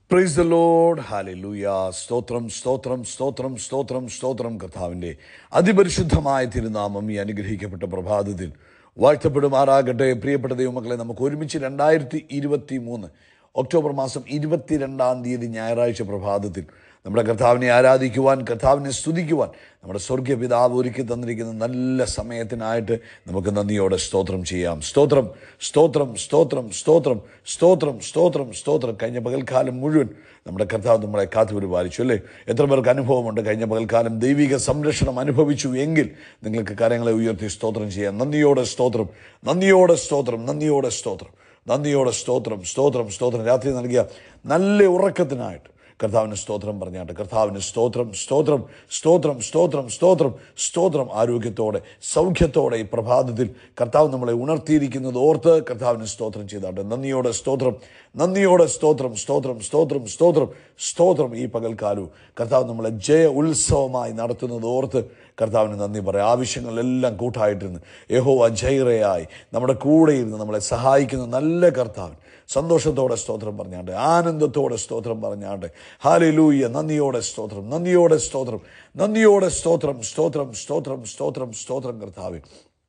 praise the load ഹാലൂയ സ്തോത്രം സ്തോത്രം സ്തോത്രം സ്തോത്രം സ്തോത്രം കർത്താവിൻ്റെ അതിപരിശുദ്ധമായ തിരുനാമം ഈ അനുഗ്രഹിക്കപ്പെട്ട പ്രഭാതത്തിൽ വാഴ്ത്തപ്പെടുമാറാകട്ടെ പ്രിയപ്പെട്ട ദൈവമക്കളെ നമുക്ക് ഒരുമിച്ച് രണ്ടായിരത്തി ഇരുപത്തി മൂന്ന് ഒക്ടോബർ മാസം ഇരുപത്തിരണ്ടാം തീയതി ഞായറാഴ്ച പ്രഭാതത്തിൽ നമ്മുടെ കർത്താവിനെ ആരാധിക്കുവാൻ കർത്താവിനെ സ്തുതിക്കുവാൻ നമ്മുടെ സ്വർഗീയ പിതാവ് ഒരുക്കി തന്നിരിക്കുന്ന നല്ല സമയത്തിനായിട്ട് നമുക്ക് നന്ദിയോടെ സ്തോത്രം ചെയ്യാം സ്തോത്രം സ്തോത്രം സ്തോത്രം സ്തോത്രം സ്തോത്രം സ്തോത്രം സ്തോത്രം കഴിഞ്ഞ പകൽക്കാലം മുഴുവൻ നമ്മുടെ കർത്താവ് നമ്മളെ കാത്തു പരിപാലിച്ചു അല്ലേ എത്ര പേർക്ക് അനുഭവമുണ്ട് കഴിഞ്ഞ പകൽക്കാലം ദൈവിക സംരക്ഷണം അനുഭവിച്ചു എങ്കിൽ നിങ്ങൾക്ക് കാര്യങ്ങളെ ഉയർത്തി സ്തോത്രം ചെയ്യാം നന്ദിയോടെ സ്തോത്രം നന്ദിയോടെ സ്തോത്രം നന്ദിയോടെ സ്തോത്രം നന്ദിയോടെ സ്തോത്രം സ്തോത്രം സ്തോത്രം രാത്രി നൽകിയ നല്ല ഉറക്കത്തിനായിട്ട് കർത്താവിന് സ്തോത്രം പറഞ്ഞാട്ട് കർത്താവിന് സ്തോത്രം സ്തോത്രം സ്തോത്രം സ്തോത്രം സ്തോത്രം സ്തോത്രം ആരോഗ്യത്തോടെ സൗഖ്യത്തോടെ ഈ പ്രഭാതത്തിൽ കർത്താവ് നമ്മളെ ഉണർത്തിയിരിക്കുന്നത് ഓർത്ത് കർത്താവിന് സ്തോത്രം ചെയ്താട്ട് നന്ദിയോടെ സ്തോത്രം നന്ദിയോടെ സ്തോത്രം സ്തോത്രം സ്തോത്രം സ്തോത്രം സ്തോത്രം ഈ പകൽക്കാലവും കർത്താവ് നമ്മളെ ജയ ഉത്സവമായി നടത്തുന്നത് ഓർത്ത് കർത്താവിന് നന്ദി പറയാം ആവശ്യങ്ങളെല്ലാം കൂട്ടായിട്ടിരുന്ന് യഹോ അജൈറയായി നമ്മുടെ കൂടെ ഇരുന്ന് നമ്മളെ സഹായിക്കുന്ന നല്ല കർത്താവിന് സന്തോഷത്തോടെ സ്തോത്രം പറഞ്ഞാണ്ട് ആനന്ദത്തോടെ സ്തോത്രം പറഞ്ഞാണ്ട് ഹാലലൂയ നന്ദിയോടെ സ്തോത്രം നന്ദിയോടെ സ്തോത്രം നന്ദിയോടെ സ്തോത്രം സ്തോത്രം സ്തോത്രം സ്തോത്രം സ്തോത്രം കർത്താവ്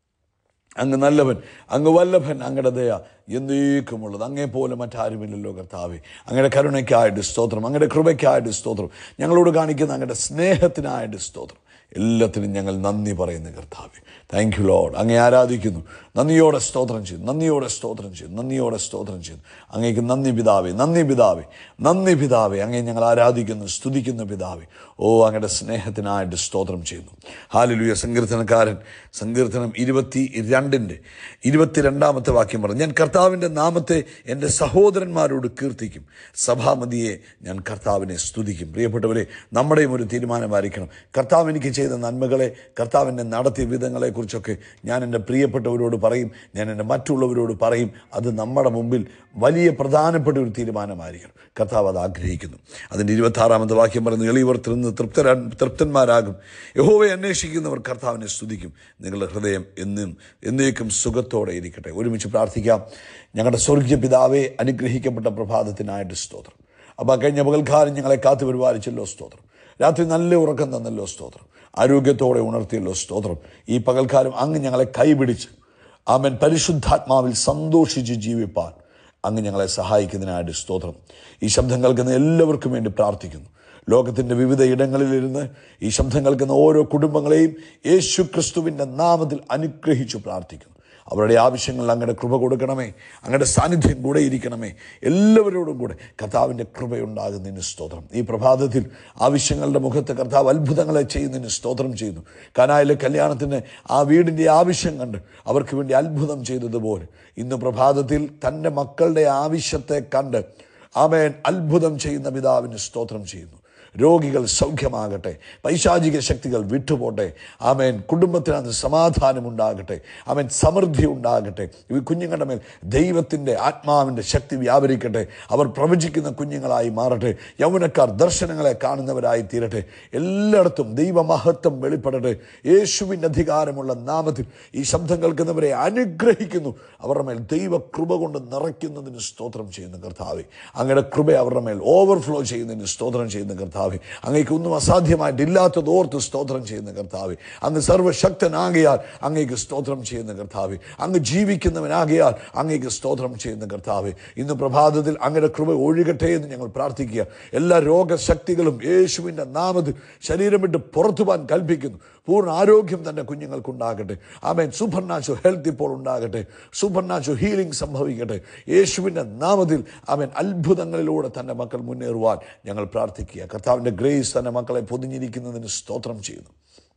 അങ്ങ് നല്ലവൻ അങ്ങ് വല്ലഭൻ അങ്ങയുടെ ദയ എന്നേക്കുമുള്ളത് അങ്ങേ പോലെ മറ്റാരുമില്ലല്ലോ കർത്താവെ അങ്ങയുടെ കരുണയ്ക്കായിട്ട് സ്തോത്രം അങ്ങയുടെ കൃപയ്ക്കായിട്ട് സ്തോത്രം ഞങ്ങളോട് കാണിക്കുന്ന അങ്ങയുടെ സ്നേഹത്തിനായിട്ട് സ്തോത്രം എല്ലാത്തിനും ഞങ്ങൾ നന്ദി പറയുന്നു കർത്താവെ താങ്ക് യു ലോഡ് അങ്ങേ ആരാധിക്കുന്നു നന്ദിയോടെ സ്തോത്രം ചെയ്തു നന്ദിയോടെ സ്തോത്രം ചെയ്തു നന്ദിയോടെ സ്തോത്രം ചെയ്തു അങ്ങേക്ക് നന്ദി പിതാവേ നന്ദി പിതാവേ നന്ദി പിതാവേ അങ്ങേ ഞങ്ങൾ ആരാധിക്കുന്നു സ്തുതിക്കുന്ന പിതാവേ ഓ അങ്ങയുടെ സ്നേഹത്തിനായിട്ട് സ്തോത്രം ചെയ്യുന്നു ഹാലിലുയ സങ്കീർത്തനക്കാരൻ സങ്കീർത്തനം ഇരുപത്തി രണ്ടിൻ്റെ ഇരുപത്തിരണ്ടാമത്തെ വാക്യം പറഞ്ഞു ഞാൻ കർത്താവിൻ്റെ നാമത്തെ എൻ്റെ സഹോദരന്മാരോട് കീർത്തിക്കും സഭാമതിയെ ഞാൻ കർത്താവിനെ സ്തുതിക്കും പ്രിയപ്പെട്ടവരെ നമ്മുടെയും ഒരു തീരുമാനമായിരിക്കണം കർത്താവ് എനിക്ക് ചെയ്ത നന്മകളെ കർത്താവിൻ്റെ നടത്തിയ വിധങ്ങളെക്കുറിച്ചൊക്കെ ഞാൻ എൻ്റെ പ്രിയപ്പെട്ടവരോട് പറയും ഞാൻ എൻ്റെ മറ്റുള്ളവരോട് പറയും അത് നമ്മുടെ മുമ്പിൽ വലിയ പ്രധാനപ്പെട്ട ഒരു തീരുമാനമായിരിക്കണം കർത്താവ് അത് ആഗ്രഹിക്കുന്നു അതിൻ്റെ ഇരുപത്താറാമത്തെ വാക്യം പറയുന്നു എളിയവർ തിന്ന് തൃപ്തരാ തൃപ്തന്മാരാകും യഹോവയെ അന്വേഷിക്കുന്നവർ കർത്താവിനെ സ്തുതിക്കും നിങ്ങളുടെ ഹൃദയം എന്നും എന്നേക്കും സുഖത്തോടെ ഇരിക്കട്ടെ ഒരുമിച്ച് പ്രാർത്ഥിക്കാം ഞങ്ങളുടെ സ്വർഗീയ പിതാവെ അനുഗ്രഹിക്കപ്പെട്ട പ്രഭാതത്തിനായിട്ട് സ്തോത്രം അപ്പോൾ കഴിഞ്ഞ പകൽക്കാലം ഞങ്ങളെ കാത്തു പരിപാലിച്ചല്ലോ സ്തോത്രം രാത്രി നല്ല ഉറക്കം തന്നല്ലോ സ്തോത്രം ആരോഗ്യത്തോടെ ഉണർത്തിയല്ലോ സ്തോത്രം ഈ പകൽക്കാലം അങ്ങ് ഞങ്ങളെ കൈപിടിച്ച് ആമൻ പരിശുദ്ധാത്മാവിൽ സന്തോഷിച്ച് ജീവിപ്പാൻ അങ്ങ് ഞങ്ങളെ സഹായിക്കുന്നതിനായിട്ട് സ്തോത്രം ഈ ശബ്ദം കേൾക്കുന്ന എല്ലാവർക്കും വേണ്ടി പ്രാർത്ഥിക്കുന്നു ലോകത്തിൻ്റെ വിവിധ ഇടങ്ങളിലിരുന്ന് ഈ ശബ്ദം കേൾക്കുന്ന ഓരോ കുടുംബങ്ങളെയും യേശു ക്രിസ്തുവിൻ്റെ നാമത്തിൽ അനുഗ്രഹിച്ചു പ്രാർത്ഥിക്കുന്നു അവരുടെ ആവശ്യങ്ങൾ അങ്ങയുടെ കൃപ കൊടുക്കണമേ അങ്ങയുടെ സാന്നിധ്യം കൂടെ ഇരിക്കണമേ എല്ലാവരോടും കൂടെ കർത്താവിൻ്റെ കൃപയുണ്ടാകുന്നതിന് സ്തോത്രം ഈ പ്രഭാതത്തിൽ ആവശ്യങ്ങളുടെ മുഖത്ത് കർത്താവ് അത്ഭുതങ്ങളെ ചെയ്യുന്നതിന് സ്തോത്രം ചെയ്യുന്നു കനായിലെ കല്യാണത്തിന് ആ വീടിൻ്റെ ആവശ്യം കണ്ട് അവർക്ക് വേണ്ടി അത്ഭുതം ചെയ്തതുപോലെ ഇന്ന് പ്രഭാതത്തിൽ തൻ്റെ മക്കളുടെ ആവശ്യത്തെ കണ്ട് ആമേൻ അത്ഭുതം ചെയ്യുന്ന പിതാവിന് സ്തോത്രം ചെയ്യുന്നു രോഗികൾ സൗഖ്യമാകട്ടെ പൈശാചിക ശക്തികൾ വിട്ടുപോട്ടെ ആമേൻ കുടുംബത്തിനകത്ത് സമാധാനം ഉണ്ടാകട്ടെ അവൻ സമൃദ്ധി ഉണ്ടാകട്ടെ ഈ കുഞ്ഞുങ്ങളുടെ മേൽ ദൈവത്തിൻ്റെ ആത്മാവിൻ്റെ ശക്തി വ്യാപരിക്കട്ടെ അവർ പ്രവചിക്കുന്ന കുഞ്ഞുങ്ങളായി മാറട്ടെ യൗവനക്കാർ ദർശനങ്ങളെ കാണുന്നവരായി തീരട്ടെ എല്ലായിടത്തും ദൈവമഹത്വം വെളിപ്പെടട്ടെ യേശുവിൻ്റെ അധികാരമുള്ള നാമത്തിൽ ഈ ശബ്ദം കേൾക്കുന്നവരെ അനുഗ്രഹിക്കുന്നു അവരുടെ മേൽ ദൈവ കൃപ കൊണ്ട് നിറയ്ക്കുന്നതിന് സ്തോത്രം ചെയ്യുന്ന കർത്താവെ അങ്ങയുടെ കൃപ അവരുടെ മേൽ ഓവർഫ്ലോ ചെയ്യുന്നതിന് സ്തോത്രം ചെയ്യുന്ന കർത്താവ് കർത്താവെ അങ്ങേക്ക് ഒന്നും അസാധ്യമായിട്ടില്ലാത്തത് ഓർത്ത് സ്തോത്രം ചെയ്യുന്ന കർത്താവെ അങ്ങ് സർവശക്തനാകിയാൽ അങ്ങേക്ക് സ്തോത്രം ചെയ്യുന്ന കർത്താവെ അങ്ങ് ജീവിക്കുന്നവനാകിയാൽ അങ്ങേക്ക് സ്തോത്രം ചെയ്യുന്ന കർത്താവെ ഇന്ന് പ്രഭാതത്തിൽ അങ്ങയുടെ കൃപ ഒഴുകട്ടെ എന്ന് ഞങ്ങൾ പ്രാർത്ഥിക്കുക എല്ലാ രോഗശക്തികളും യേശുവിൻ്റെ നാമത്തിൽ ശരീരം വിട്ട് പുറത്തുവാൻ കൽപ്പിക്കുന്നു പൂർണ്ണ ആരോഗ്യം തന്നെ കുഞ്ഞുങ്ങൾക്കുണ്ടാകട്ടെ ആമേൻ സൂപ്പർ നാച്ചു ഹെൽത്ത് ഇപ്പോൾ ഉണ്ടാകട്ടെ സൂപ്പർ നാച്ചു ഹീലിംഗ് സംഭവിക്കട്ടെ യേശുവിൻ്റെ നാമത്തിൽ അവൻ അത്ഭുതങ്ങളിലൂടെ തൻ്റെ മക്കൾ മുന്നേറുവാൻ ഞങ്ങൾ പ്രാർത്ഥിക്കുക കർത്താവിൻ്റെ ഗ്രേസ് തൻ്റെ മക്കളെ പൊതിഞ്ഞിരിക്കുന്നതിന് സ്തോത്രം ചെയ്യുന്നു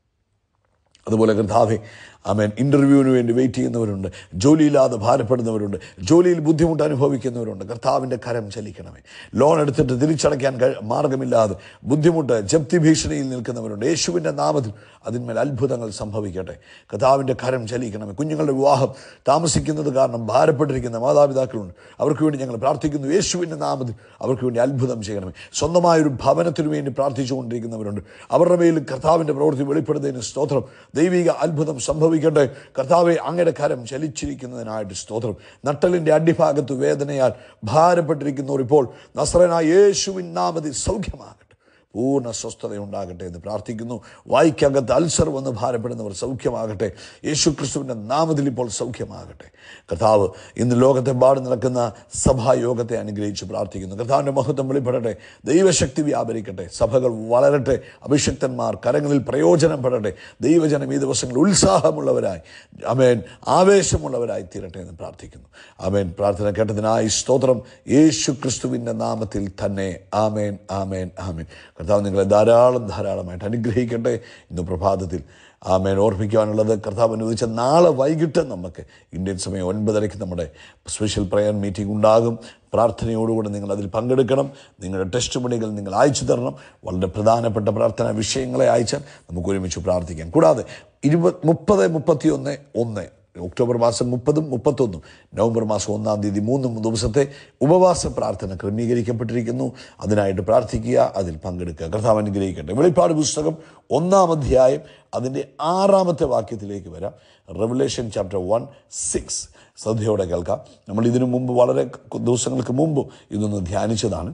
അതുപോലെ കർത്താവെ ആമേൻ ഇൻ്റർവ്യൂവിന് വേണ്ടി വെയിറ്റ് ചെയ്യുന്നവരുണ്ട് ജോലിയില്ലാതെ ഭാരപ്പെടുന്നവരുണ്ട് ജോലിയിൽ ബുദ്ധിമുട്ട് അനുഭവിക്കുന്നവരുണ്ട് കർത്താവിൻ്റെ കരം ചലിക്കണമേ ലോൺ എടുത്തിട്ട് തിരിച്ചടയ്ക്കാൻ കഴി- മാർഗമില്ലാതെ ബുദ്ധിമുട്ട് ജപ്തി ഭീഷണിയിൽ നിൽക്കുന്നവരുണ്ട് യേശുവിൻ്റെ നാമത്തിൽ അതിന്മേൽ അത്ഭുതങ്ങൾ സംഭവിക്കട്ടെ കർത്താവിൻ്റെ കരം ചലിക്കണമേ കുഞ്ഞുങ്ങളുടെ വിവാഹം താമസിക്കുന്നത് കാരണം ഭാരപ്പെട്ടിരിക്കുന്ന മാതാപിതാക്കളുണ്ട് അവർക്ക് വേണ്ടി ഞങ്ങൾ പ്രാർത്ഥിക്കുന്നു യേശുവിൻ്റെ നാമത്തിൽ അവർക്ക് വേണ്ടി അത്ഭുതം ചെയ്യണമേ സ്വന്തമായൊരു ഭവനത്തിന് വേണ്ടി പ്രാർത്ഥിച്ചുകൊണ്ടിരിക്കുന്നവരുണ്ട് അവരുടെ മേൽ കർത്താവിൻ്റെ പ്രവൃത്തി വെളിപ്പെടുന്നതിന് സ്തോത്രം ദൈവിക അത്ഭുതം സംഭവിക്കും സംഭവിക്കട്ടെ കർത്താവെ അങ്ങയുടെ കരം ചലിച്ചിരിക്കുന്നതിനായിട്ട് സ്തോത്രം നട്ടലിൻ്റെ അടിഭാഗത്ത് വേദനയാൽ ഭാരപ്പെട്ടിരിക്കുന്നവർ ഇപ്പോൾ നസ്രനായ യേശുവിൻ നാമത്തിൽ സൗഖ്യമാകട്ടെ പൂർണ്ണ സ്വസ്ഥത ഉണ്ടാകട്ടെ എന്ന് പ്രാർത്ഥിക്കുന്നു വായിക്കകത്ത് അൾസർ വന്ന് ഭാരപ്പെടുന്നവർ സൗഖ്യമാകട്ടെ യേശു ക്രിസ്തുവിൻ്റെ നാമത്തിൽ ഇപ്പോൾ സൗഖ്യമാകട്ടെ കർത്താവ് ഇന്ന് ലോകത്തെമ്പാട് നടക്കുന്ന സഭായോഗത്തെ അനുഗ്രഹിച്ച് പ്രാർത്ഥിക്കുന്നു കർത്താവിൻ്റെ മഹത്വം വെളിപ്പെടട്ടെ ദൈവശക്തി വ്യാപരിക്കട്ടെ സഭകൾ വളരട്ടെ അഭിഷക്തന്മാർ കരങ്ങളിൽ പ്രയോജനപ്പെടട്ടെ ദൈവജനം ഈ ദിവസങ്ങളിൽ ഉത്സാഹമുള്ളവരായി അമേൻ ആവേശമുള്ളവരായി തീരട്ടെ എന്ന് പ്രാർത്ഥിക്കുന്നു അമേൻ പ്രാർത്ഥന കേട്ടതിനായി സ്തോത്രം യേശു ക്രിസ്തുവിൻ്റെ നാമത്തിൽ തന്നെ ആമേൻ ആമേൻ ആമേൻ കർത്താവ് നിങ്ങളെ ധാരാളം ധാരാളമായിട്ട് അനുഗ്രഹിക്കട്ടെ ഇന്ന് പ്രഭാതത്തിൽ ആമേൻ ഓർമ്മിക്കുവാനുള്ളത് കർത്താവ് അനുവദിച്ച നാളെ വൈകിട്ട് നമുക്ക് ഇന്ത്യൻ സമയം ഒൻപതരയ്ക്ക് നമ്മുടെ സ്പെഷ്യൽ പ്രയർ മീറ്റിംഗ് ഉണ്ടാകും പ്രാർത്ഥനയോടുകൂടി നിങ്ങൾ അതിൽ പങ്കെടുക്കണം നിങ്ങളുടെ ടെസ്റ്റ് മണികൾ നിങ്ങൾ അയച്ചു തരണം വളരെ പ്രധാനപ്പെട്ട പ്രാർത്ഥനാ വിഷയങ്ങളെ അയച്ചാൽ നമുക്ക് ഒരുമിച്ച് പ്രാർത്ഥിക്കാം കൂടാതെ ഇരുപത് മുപ്പത് മുപ്പത്തിയൊന്ന് ഒന്ന് ഒക്ടോബർ മാസം മുപ്പതും മുപ്പത്തൊന്നും നവംബർ മാസം ഒന്നാം തീയതി മൂന്നും ദിവസത്തെ ഉപവാസ പ്രാർത്ഥന ക്രമീകരിക്കപ്പെട്ടിരിക്കുന്നു അതിനായിട്ട് പ്രാർത്ഥിക്കുക അതിൽ പങ്കെടുക്കുക കർത്താവ് അനുഗ്രഹിക്കട്ടെ വെളിപ്പാട് പുസ്തകം ഒന്നാം അധ്യായം അതിൻ്റെ ആറാമത്തെ വാക്യത്തിലേക്ക് വരാം റെവലേഷൻ ചാപ്റ്റർ വൺ സിക്സ് ശ്രദ്ധയോടെ കേൾക്കാം നമ്മൾ ഇതിനു മുമ്പ് വളരെ ദിവസങ്ങൾക്ക് മുമ്പ് ഇതൊന്ന് ധ്യാനിച്ചതാണ്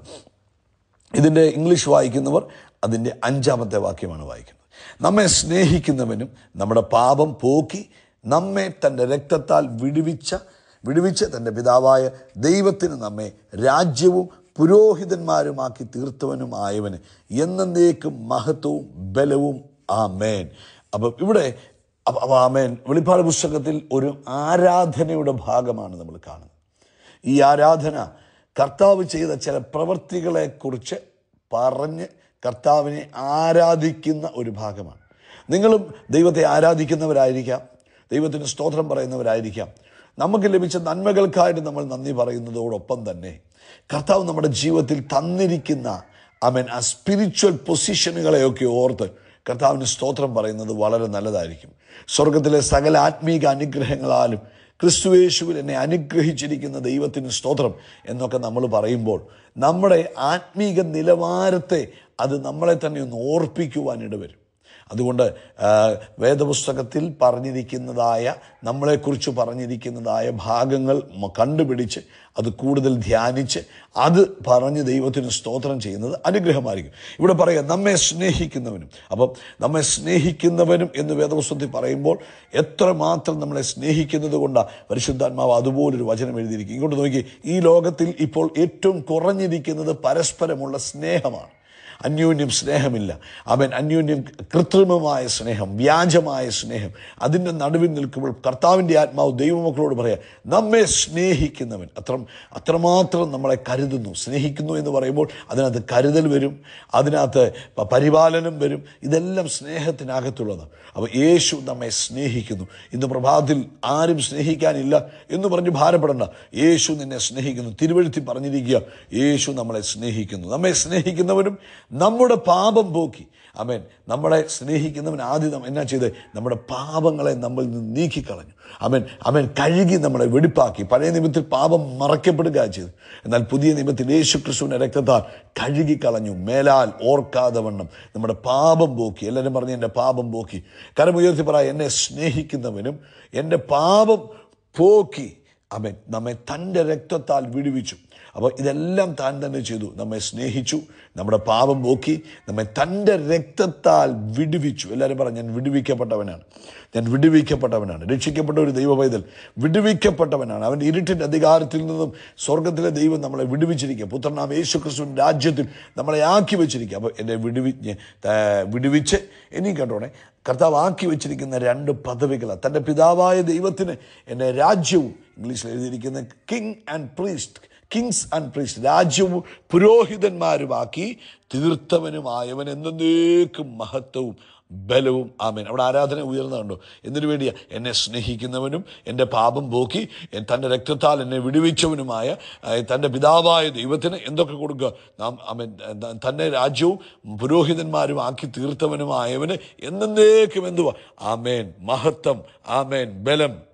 ഇതിൻ്റെ ഇംഗ്ലീഷ് വായിക്കുന്നവർ അതിൻ്റെ അഞ്ചാമത്തെ വാക്യമാണ് വായിക്കുന്നത് നമ്മെ സ്നേഹിക്കുന്നവനും നമ്മുടെ പാപം പോക്കി നമ്മെ തൻ്റെ രക്തത്താൽ വിടുവിച്ച വിടുവിച്ച് തൻ്റെ പിതാവായ ദൈവത്തിന് നമ്മെ രാജ്യവും പുരോഹിതന്മാരുമാക്കി തീർത്തവനുമായവന് എന്നേക്കും മഹത്വവും ബലവും ആമേൻ അപ്പം ഇവിടെ അപ്പ- അപ്പ ആമേൻ വെളിപ്പാട് പുസ്തകത്തിൽ ഒരു ആരാധനയുടെ ഭാഗമാണ് നമ്മൾ കാണുന്നത് ഈ ആരാധന കർത്താവ് ചെയ്ത ചില പ്രവൃത്തികളെക്കുറിച്ച് പറഞ്ഞ് കർത്താവിനെ ആരാധിക്കുന്ന ഒരു ഭാഗമാണ് നിങ്ങളും ദൈവത്തെ ആരാധിക്കുന്നവരായിരിക്കാം ദൈവത്തിന് സ്തോത്രം പറയുന്നവരായിരിക്കാം നമുക്ക് ലഭിച്ച നന്മകൾക്കായിട്ട് നമ്മൾ നന്ദി പറയുന്നതോടൊപ്പം തന്നെ കർത്താവ് നമ്മുടെ ജീവിതത്തിൽ തന്നിരിക്കുന്ന അവൻ ആ സ്പിരിച്വൽ പൊസിഷനുകളെയൊക്കെ ഓർത്ത് കർത്താവിന് സ്തോത്രം പറയുന്നത് വളരെ നല്ലതായിരിക്കും സ്വർഗത്തിലെ സകല ആത്മീക അനുഗ്രഹങ്ങളാലും ക്രിസ്തുവേശുവിൽ എന്നെ അനുഗ്രഹിച്ചിരിക്കുന്ന ദൈവത്തിന് സ്തോത്രം എന്നൊക്കെ നമ്മൾ പറയുമ്പോൾ നമ്മുടെ ആത്മീക നിലവാരത്തെ അത് നമ്മളെ തന്നെ ഒന്ന് ഓർപ്പിക്കുവാൻ ഇടവരും അതുകൊണ്ട് ആ, വേദപുസ്തകത്തിൽ പറഞ്ഞിരിക്കുന്നതായ നമ്മളെക്കുറിച്ച് പറഞ്ഞിരിക്കുന്നതായ ഭാഗങ്ങൾ മ- കണ്ടുപിടിച്ച് അത് കൂടുതൽ ധ്യാനിച്ച് അത് പറഞ്ഞ് ദൈവത്തിന് സ്തോത്രം ചെയ്യുന്നത് അനുഗ്രഹമായിരിക്കും ഇവിടെ പറയുക നമ്മെ സ്നേഹിക്കുന്നവനും അപ്പം നമ്മെ സ്നേഹിക്കുന്നവനും എന്ന് വേദപുസ്തകത്തിൽ പറയുമ്പോൾ എത്രമാത്രം നമ്മളെ സ്നേഹിക്കുന്നത് കൊണ്ടാണ് പരിശുദ്ധാത്മാവ് അതുപോലൊരു വചനം എഴുതിയിരിക്കും ഇങ്ങോട്ട് നോക്കി ഈ ലോകത്തിൽ ഇപ്പോൾ ഏറ്റവും കുറഞ്ഞിരിക്കുന്നത് പരസ്പരമുള്ള സ്നേഹമാണ് അന്യോന്യം സ്നേഹമില്ല അവൻ അന്യോന്യം കൃത്രിമമായ സ്നേഹം വ്യാജമായ സ്നേഹം അതിൻ്റെ നടുവിൽ നിൽക്കുമ്പോൾ കർത്താവിൻ്റെ ആത്മാവ് ദൈവമക്കളോട് പറയാം നമ്മെ സ്നേഹിക്കുന്നവൻ അത്ര അത്രമാത്രം നമ്മളെ കരുതുന്നു സ്നേഹിക്കുന്നു എന്ന് പറയുമ്പോൾ അതിനകത്ത് കരുതൽ വരും അതിനകത്ത് പ- പരിപാലനം വരും ഇതെല്ലാം സ്നേഹത്തിനകത്തുള്ളതാണ് അപ്പോൾ യേശു നമ്മെ സ്നേഹിക്കുന്നു ഇന്ന് പ്രഭാതത്തിൽ ആരും സ്നേഹിക്കാനില്ല എന്ന് പറഞ്ഞ് ഭാരപ്പെടണ്ട യേശു നിന്നെ സ്നേഹിക്കുന്നു തിരുവഴുത്തി പറഞ്ഞിരിക്കുക യേശു നമ്മളെ സ്നേഹിക്കുന്നു നമ്മെ സ്നേഹിക്കുന്നവനും നമ്മുടെ പാപം പോക്കി അമേൻ നമ്മളെ സ്നേഹിക്കുന്നവൻ ആദ്യം നമ്മ- എന്നാ ചെയ്ത് നമ്മുടെ പാപങ്ങളെ നമ്മളിൽ നിന്ന് നീക്കിക്കളഞ്ഞു അവൻ അവൻ കഴുകി നമ്മളെ വെടിപ്പാക്കി പഴയ നിയമത്തിൽ പാപം മറക്കപ്പെടുക ചെയ്തു എന്നാൽ പുതിയ നിയമത്തിൽ യേശു ക്രിസ്തുവിൻ്റെ രക്തത്താൽ കഴുകിക്കളഞ്ഞു മേലാൽ ഓർക്കാതെ വണ്ണം നമ്മുടെ പാപം പോക്കി എല്ലാവരും പറഞ്ഞ് എൻ്റെ പാപം പോക്കി കരമുയർത്തി പറ എന്നെ സ്നേഹിക്കുന്നവനും എൻ്റെ പാപം പോക്കി അവൻ നമ്മെ തൻ്റെ രക്തത്താൽ വിടുവിച്ചു അപ്പോൾ ഇതെല്ലാം താൻ തന്നെ ചെയ്തു നമ്മെ സ്നേഹിച്ചു നമ്മുടെ പാപം പോക്കി നമ്മെ തൻ്റെ രക്തത്താൽ വിടുവിച്ചു എല്ലാവരും പറഞ്ഞു ഞാൻ വിടുവിക്കപ്പെട്ടവനാണ് ഞാൻ വിടുവിക്കപ്പെട്ടവനാണ് രക്ഷിക്കപ്പെട്ട ഒരു ദൈവ പൈതൽ വിടുവിക്കപ്പെട്ടവനാണ് അവൻ്റെ ഇരുട്ടിൻ്റെ അധികാരത്തിൽ നിന്നും സ്വർഗത്തിലെ ദൈവം നമ്മളെ വിടുവിച്ചിരിക്കുക പുത്രനാം യേശു ക്രിസ്തുവിൻ രാജ്യത്തിൽ നമ്മളെ ആക്കി വെച്ചിരിക്കുക അപ്പോൾ എന്നെ വിടുവി ഏർ വിടുവിച്ച് ഇനി കേട്ടോണേ കർത്താവ് ആക്കി വെച്ചിരിക്കുന്ന രണ്ട് പദവികളാണ് തൻ്റെ പിതാവായ ദൈവത്തിന് എന്നെ രാജ്യവും ഇംഗ്ലീഷിൽ എഴുതിയിരിക്കുന്ന king and priest kings and priest രാജ്യവും പുരോഹിതന്മാരുമാക്കി തീർത്തവനുമായവൻ എന്നേക്കും മഹത്വവും ബലവും ആമേൻ അവിടെ ആരാധന ഉയർന്നുണ്ടോ എന്തിനു വേണ്ടിയാ എന്നെ സ്നേഹിക്കുന്നവനും എൻ്റെ പാപം പോക്കി എൻ- തൻ്റെ രക്തത്താൽ എന്നെ വിടുവിച്ചവനുമായ ആ, തൻ്റെ പിതാവായ ദൈവത്തിന് എന്തൊക്കെ കൊടുക്കുക നാം ആമേൻ ത- തന്നെ രാജ്യവും പുരോഹിതന്മാരും ആക്കി തീർത്തവനുമായവന് എന്നേക്കും എന്തുവാ ആമേൻ മഹത്വം ആമേൻ ബലം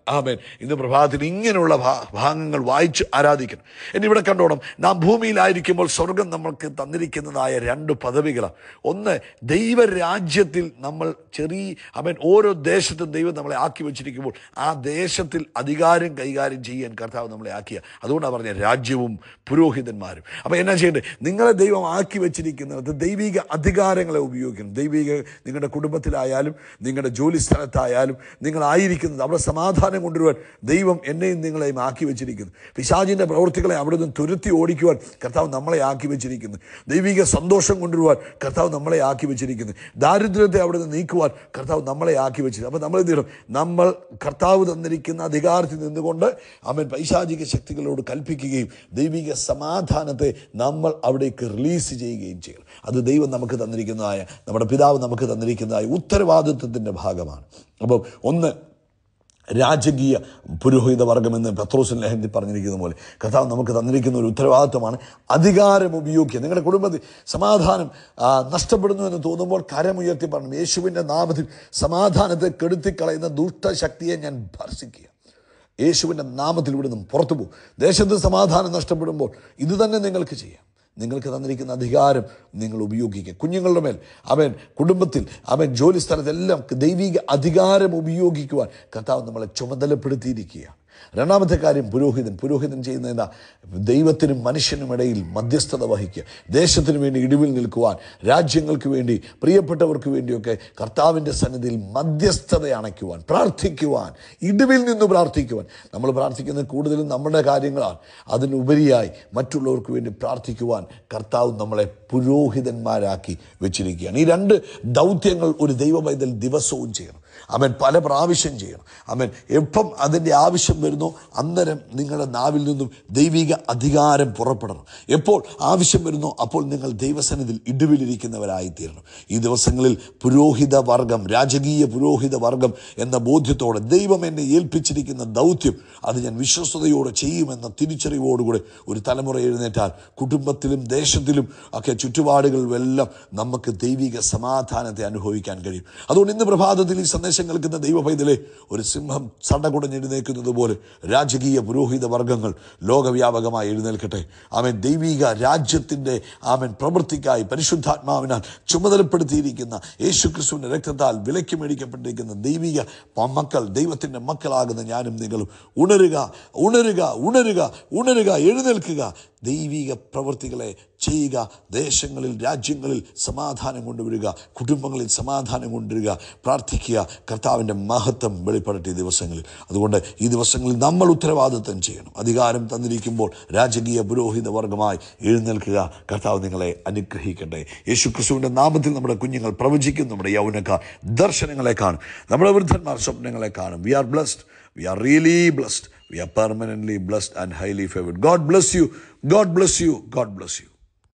ആമേൻ ഇന്ന് പ്രഭാതത്തിൽ ഇങ്ങനെയുള്ള ഭാ- ഭാഗങ്ങൾ വായിച്ച് ആരാധിക്കണം ഇനി ഇവിടെ കണ്ടോണം നാം ഭൂമിയിലായിരിക്കുമ്പോൾ സ്വർഗം നമ്മൾക്ക് തന്നിരിക്കുന്നതായ രണ്ട് പദവികളാണ് ഒന്ന് ദൈവരാജ്യത്തിൽ നമ്മൾ ചെറിയ അവൻ ഓരോ ദേശത്തും ദൈവം നമ്മളെ ആക്കി വെച്ചിരിക്കുമ്പോൾ ആ ദേശത്തിൽ അധികാരം കൈകാര്യം ചെയ്യാൻ കർത്താവ് നമ്മളെ ആക്കിയ അതുകൊണ്ടാണ് പറഞ്ഞ രാജ്യവും പുരോഹിതന്മാരും അപ്പോൾ എന്നാ ചെയ്യേണ്ടത് നിങ്ങളെ ദൈവം ആക്കി വെച്ചിരിക്കുന്നത് ദൈവിക അധികാരങ്ങളെ ഉപയോഗിക്കണം ദൈവിക നിങ്ങളുടെ കുടുംബത്തിലായാലും നിങ്ങളുടെ ജോലി സ്ഥലത്തായാലും നിങ്ങളായിരിക്കുന്നത് അവിടെ സമാധാനം കൊണ്ടുവരുവാൻ ദൈവം എന്നെയും നിങ്ങളെയും ആക്കി വെച്ചിരിക്കുന്നു പിശാചിൻ്റെ പ്രവൃത്തികളെ അവിടെ നിന്ന് തുരുത്തി ഓടിക്കുവാൻ കർത്താവ് നമ്മളെ ആക്കി വെച്ചിരിക്കുന്നു ദൈവിക സന്തോഷം കൊണ്ടുവരുവാൻ കർത്താവ് നമ്മളെ ആക്കി വെച്ചിരിക്കുന്നു ദാരിദ്ര്യത്തെ അവിടെ നിന്ന് നീക്കുവാൻ കർത്താവ് നമ്മളെ ആക്കി വെച്ചിരിക്കുന്നു അപ്പോൾ നമ്മൾ എന്ത് ചെയ്യണം നമ്മൾ കർത്താവ് തന്നിരിക്കുന്ന അധികാരത്തിൽ നിന്നുകൊണ്ട് അവൻ പൈശാചിക ശക്തികളോട് കൽപ്പിക്കുകയും ദൈവിക സമാധാനത്തെ നമ്മൾ അവിടേക്ക് റിലീസ് ചെയ്യുകയും ചെയ്യണം അത് ദൈവം നമുക്ക് തന്നിരിക്കുന്നതായ നമ്മുടെ പിതാവ് നമുക്ക് തന്നിരിക്കുന്നതായ ഉത്തരവാദിത്വത്തിൻ്റെ ഭാഗമാണ് അപ്പം ഒന്ന് രാജകീയ പുരോഹിത വർഗമെന്ന് പത്രോസിൻ ലഹന്തി പറഞ്ഞിരിക്കുന്ന പോലെ കർത്താവ് നമുക്ക് തന്നിരിക്കുന്ന ഒരു ഉത്തരവാദിത്വമാണ് അധികാരം ഉപയോഗിക്കുക നിങ്ങളുടെ കുടുംബത്തിൽ സമാധാനം ആ, നഷ്ടപ്പെടുന്നു എന്ന് തോന്നുമ്പോൾ കരമുയർത്തി പറഞ്ഞു യേശുവിൻ്റെ നാമത്തിൽ സമാധാനത്തെ കെടുത്തിക്കളയുന്ന ദുഷ്ടശക്തിയെ ഞാൻ ഭർഷിക്കുക യേശുവിൻ്റെ നാമത്തിൽ ഇവിടുന്ന് പുറത്തു പോകും ദേശത്ത് സമാധാനം നഷ്ടപ്പെടുമ്പോൾ ഇത് തന്നെ നിങ്ങൾക്ക് ചെയ്യാം നിങ്ങൾക്ക് തന്നിരിക്കുന്ന അധികാരം നിങ്ങൾ ഉപയോഗിക്കുക കുഞ്ഞുങ്ങളുടെ മേൽ അവൻ കുടുംബത്തിൽ അവൻ ജോലി സ്ഥലത്തെല്ലാം ദൈവിക അധികാരം ഉപയോഗിക്കുവാൻ കർത്താവ് നമ്മളെ ചുമതലപ്പെടുത്തിയിരിക്കുകയാണ് രണ്ടാമത്തെ കാര്യം പുരോഹിതൻ പുരോഹിതൻ ചെയ്യുന്ന എന്താ ദൈവത്തിനും മനുഷ്യനും ഇടയിൽ മധ്യസ്ഥത വഹിക്കുക ദേശത്തിന് വേണ്ടി ഇടിവിൽ നിൽക്കുവാൻ രാജ്യങ്ങൾക്ക് വേണ്ടി പ്രിയപ്പെട്ടവർക്ക് വേണ്ടിയൊക്കെ കർത്താവിൻ്റെ സന്നിധിയിൽ മധ്യസ്ഥത അണയ്ക്കുവാൻ പ്രാർത്ഥിക്കുവാൻ ഇടിവിൽ നിന്ന് പ്രാർത്ഥിക്കുവാൻ നമ്മൾ പ്രാർത്ഥിക്കുന്നത് കൂടുതലും നമ്മുടെ കാര്യങ്ങളാണ് അതിനുപരിയായി മറ്റുള്ളവർക്ക് വേണ്ടി പ്രാർത്ഥിക്കുവാൻ കർത്താവ് നമ്മളെ പുരോഹിതന്മാരാക്കി വെച്ചിരിക്കുകയാണ് ഈ രണ്ട് ദൗത്യങ്ങൾ ഒരു ദൈവവൈതൽ ദിവസവും ചെയ്യണം അവൻ പല പ്രാവശ്യം ചെയ്യണം അവൻ എപ്പം അതിൻ്റെ ആവശ്യം വരുന്നോ അന്നേരം നിങ്ങളുടെ നാവിൽ നിന്നും ദൈവിക അധികാരം പുറപ്പെടണം എപ്പോൾ ആവശ്യം വരുന്നോ അപ്പോൾ നിങ്ങൾ ദൈവസന്നിധിയിൽ ഇടിവിലിരിക്കുന്നവരായി തീരണം ഈ ദിവസങ്ങളിൽ പുരോഹിത വർഗം രാജകീയ പുരോഹിത വർഗം എന്ന ബോധ്യത്തോടെ ദൈവം എന്നെ ഏൽപ്പിച്ചിരിക്കുന്ന ദൗത്യം അത് ഞാൻ വിശ്വസ്തയോടെ ചെയ്യുമെന്ന തിരിച്ചറിവോടുകൂടെ ഒരു തലമുറ എഴുന്നേറ്റാൽ കുടുംബത്തിലും ദേശത്തിലും ഒക്കെ ചുറ്റുപാടുകളിലെല്ലാം നമുക്ക് ദൈവിക സമാധാനത്തെ അനുഭവിക്കാൻ കഴിയും അതുകൊണ്ട് ഇന്ന് പ്രഭാതത്തിൽ ഈ സന്ദേശം കേൾക്കുന്ന ദൈവ പൈതലെ ഒരു സിംഹം സടകുടഞ്ഞെഴുന്നേക്കുന്നത് പോലെ രാജകീയ പുരോഹിത വർഗങ്ങൾ ലോകവ്യാപകമായി എഴുന്നേൽക്കട്ടെ അവൻ ദൈവിക രാജ്യത്തിൻ്റെ അവൻ പ്രവൃത്തിക്കായി പരിശുദ്ധാത്മാവിനാൽ ചുമതലപ്പെടുത്തിയിരിക്കുന്ന യേശു ക്രിസ്തുവിൻ്റെ രക്തത്താൽ വിലയ്ക്ക് മേടിക്കപ്പെട്ടിരിക്കുന്ന ദൈവിക മക്കൾ ദൈവത്തിൻ്റെ മക്കളാകുന്ന ഞാനും നിങ്ങളും ഉണരുക ഉണരുക ഉണരുക ഉണരുക എഴുന്നേൽക്കുക ദൈവിക പ്രവൃത്തികളെ ചെയ്യുക ദേശങ്ങളിൽ രാജ്യങ്ങളിൽ സമാധാനം കൊണ്ടുവരിക കുടുംബങ്ങളിൽ സമാധാനം കൊണ്ടുവരിക പ്രാർത്ഥിക്കുക കർത്താവിൻ്റെ മഹത്വം വെളിപ്പെടട്ടെ ഈ ദിവസങ്ങളിൽ അതുകൊണ്ട് ഈ ദിവസങ്ങളിൽ നമ്മൾ ഉത്തരവാദിത്വം ചെയ്യണം അധികാരം തന്നിരിക്കുമ്പോൾ രാജകീയ പുരോഹിത വർഗമായി എഴുന്നേൽക്കുക കർത്താവ് നിങ്ങളെ അനുഗ്രഹിക്കട്ടെ യേശു ക്രിസ്തുവിൻ്റെ നാമത്തിൽ നമ്മുടെ കുഞ്ഞുങ്ങൾ പ്രവചിക്കും നമ്മുടെ യൗവനക്കാർ ദർശനങ്ങളെ കാണും നമ്മുടെ വൃദ്ധന്മാർ സ്വപ്നങ്ങളെ കാണും we are blessed we are really blessed we are permanently blessed and highly favoured God bless you God bless you God bless U